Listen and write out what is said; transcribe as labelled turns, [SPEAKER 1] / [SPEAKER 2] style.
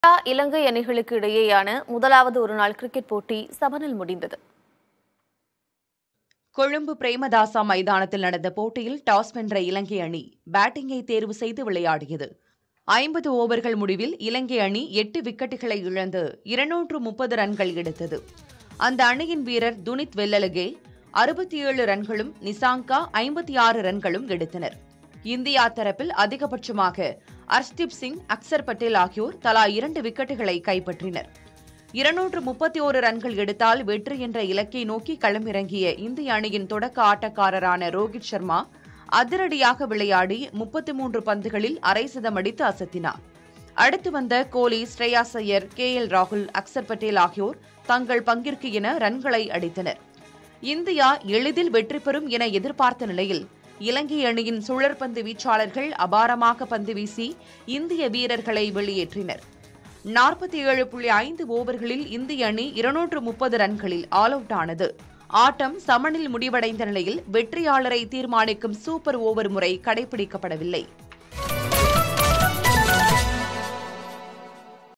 [SPEAKER 1] India இலங்கை அணிகளுக்கு இடையேயான முதலாவது ஒருநாள் கிரிக்கெட் போட்டி சமனில் முடிந்தது
[SPEAKER 2] கொழும்பு பிரேமதாசா மைதானத்தில் நடந்த போட்டியில் டாஸ் வென்ற இலங்கை அணி பேட்டிங்கை தேர்வு செய்து விளையாடியது ஐம்பது ஓவர்கள் முடிவில் இலங்கை அணி எட்டு விக்கெட்டுகளை இழந்து இருநூற்று முப்பது ரன்கள் எடுத்தது அந்த அணியின் வீரர் துனித் வெல்லலகே அறுபத்தி ஏழு ரன்களும் நிசாங்கா ஐம்பத்தி ஆறு ரன்களும் எடுத்தனர் இந்தியா தரப்பில் அதிகபட்சமாக அர்ஷ்தீப் சிங் அக்சர் பட்டேல் ஆகியோர் தலா இரண்டு விக்கெட்டுகளை கைப்பற்றினர் இருநூற்று முப்பத்தி ஓரு ரன்கள் எடுத்தால் வெற்றி என்ற இலக்கை நோக்கி களமிறங்கிய இந்திய அணியின் தொடக்க ஆட்டக்காரரான ரோஹித் சர்மா அதிரடியாக விளையாடி முப்பத்தி மூன்று பந்துகளில் அரை சதம் அடித்து அசத்தினார் அடுத்து வந்த கோலி ஸ்ரேயாஸ் ஐயர் கே எல் ராகுல் அக்சர் பட்டேல் ஆகியோர் தங்கள் பங்கிற்கு என ரன்களை அடித்தனர் இந்தியா எளிதில் வெற்றி பெறும் என எதிர்பார்த்த நிலையில் இலங்கை அணியின் சுழற்பந்து வீச்சாளர்கள் அபாரமாக பந்து வீசி இந்திய வீரர்களை வெளியேற்றினர் நாற்பத்தி ஏழு புள்ளி ஐந்து ஓவர்களில் இந்திய அணி இருநூற்று முப்பது ரன்களில் ஆல் அவுட் ஆனது ஆட்டம் சமனில் முடிவடைந்த நிலையில் வெற்றியாளரை தீர்மானிக்கும் சூப்பர் ஓவர் முறை கடைபிடிக்கப்படவில்லை